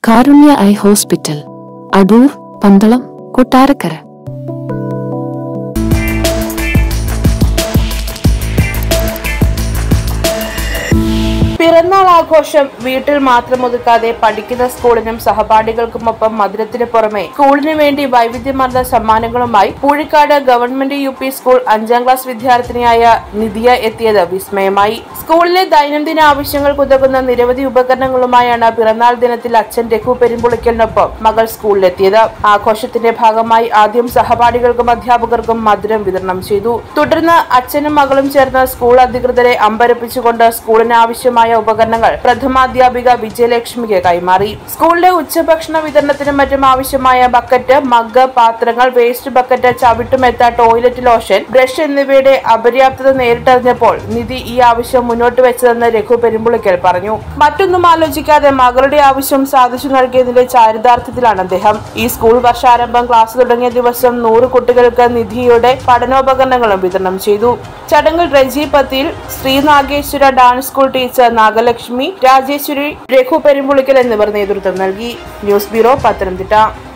കാരുണ്യ eye hospital Adoor Pandalam Kottarakkara പിറന്നാൾ ആഘോഷം വീട്ടിൽ മാത്രം ഒതുക്കാതെ പഠിക്കുന്ന സ്കൂളിനും സഹപാഠികൾക്കുമൊപ്പം മധുരത്തിന് പുറമെ സ്കൂളിന് വേണ്ടി വൈവിധ്യമാർന്ന സമ്മാനങ്ങളുമായി Poozhikkad government U P school അഞ്ചാം ക്ലാസ് വിദ്യാർത്ഥിനിയായ നിധിയ എത്തിയത് വിസ്മയമായി സ്കൂളിലെ ദൈനംദിന ആവശ്യങ്ങൾക്കുതകുന്ന നിരവധി ഉപകരണങ്ങളുമായാണ് പിറന്നാൾ ദിനത്തിൽ അച്ഛൻ രഘു പെരുമ്പുളിക്കലിനൊപ്പം മകൾ സ്കൂളിലെത്തിയത് ആഘോഷത്തിന്റെ ഭാഗമായി ആദ്യം സഹപാഠികൾക്കും അധ്യാപകർക്കും മധുരം വിതരണം ചെയ്തു തുടർന്ന് അച്ഛനും മകളും ചേർന്ന് സ്കൂൾ അധികൃതരെ അമ്പരപ്പിച്ചുകൊണ്ട് സ്കൂളിന് ആവശ്യമായ ഉപകരണങ്ങൾ പ്രഥമാധ്യാപിക വിജയലക്ഷ്മിക്ക് കൈമാറി സ്കൂളിലെ ഉച്ചഭക്ഷണ വിതരണത്തിനും മറ്റും ആവശ്യമായ ബക്കറ്റ് മഗ് പാത്രങ്ങൾ വേസ്റ്റ് ബക്കറ്റ് ചവിട്ടുമെത്ത ടോയ്ലറ്റ് ലോഷൻ ബ്രഷ് എന്നിവയുടെ അപര്യാപ്തത നേരിട്ടറിഞ്ഞപ്പോൾ നിധി ഈ ആവശ്യം മുന്നോട്ട് വെച്ചതെന്ന് രഘു പെരുമ്പുളിക്കൽ പറഞ്ഞു മറ്റൊന്നും ആലോചിക്കാതെ മകളുടെ ആവശ്യം സാധിച്ചു നൽകിയതിന്റെ ചാരിതാർത്ഥ്യത്തിലാണ് അദ്ദേഹം ഈ സ്കൂൾ വർഷാരംഭം ക്ലാസ് തുടങ്ങിയ ദിവസം നൂറ് കുട്ടികൾക്ക് നിധിയുടെ പഠനോപകരണങ്ങളും വിതരണം ചെയ്തു ചടങ്ങിൽ റെജി പത്തിൽ Sreenageswara dance school teacher Nagalakshmi Rajeswari Raghu Perumpulickal എന്നിവർ നേതൃത്വം നൽകി ന്യൂസ് ബ്യൂറോ പത്തനംതിട്ട